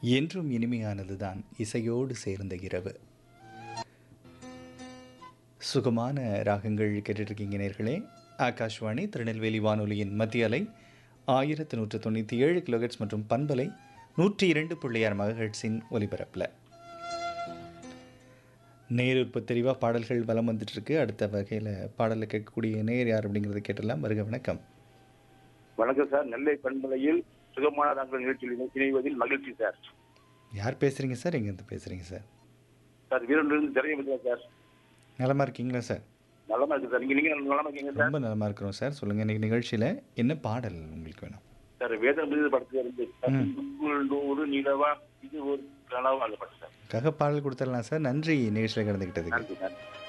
என்றும் இனிமையானதுதான் இசையோடு சேர்ந்த இரவு சுகமான ராகங்கள் கேட்டுட்ருக்கீங்க நேர்களே ஆகாஷ்வாணி திருநெல்வேலி வானொலியின் மத்திய அலை ஆயிரத்து நூற்று தொண்ணூற்றி ஏழு கிலோஹெட்ஸ் மற்றும் பண்பலை நூற்றி இரண்டு புள்ளியார் மகஹெட்ஸின் ஒலிபரப்பில் நேரு தெளிவாக பாடல்கள் வலம் வந்துட்டு இருக்கு அடுத்த வகையில் பாடலை கேட்கக்கூடிய நேர் யார் அப்படிங்கிறத கேட்டலாம் வருக வணக்கம் வணக்கம் சார் நெல்லை பண்பலையில் சுகமான தாங்கள் நிகழ்ச்சியில் இணை- இணைவதில் மகிழ்ச்சி சார் யார் பேசுகிறீங்க சார் எங்கேருந்து பேசுகிறீங்க சார் சார் வீரனிலிருந்து திரையை பேசுகிறேன் சார் நலமாக இருக்கீங்களா சார் நலமா இருக்கு சார் நீங்க நீங்க நலமா இருக்கீங்க சார் ரொம்ப நலமாக இருக்கிறோம் சார் சொல்லுங்கள் இன்றைக்கி நிகழ்ச்சியில் என்ன பாடல் உங்களுக்கு வேணும் சார் வேதம் விருது படத்துல இருந்து ம். ஒரு நிலவா இது ஒரு கனவா அந்த படம் சார் கக பாடல் கொடுத்துடலாம் சார் நன்றி நிகழ்ச்சியில் கலந்துக்கிட்டதுக்கு நன்றி நன்றி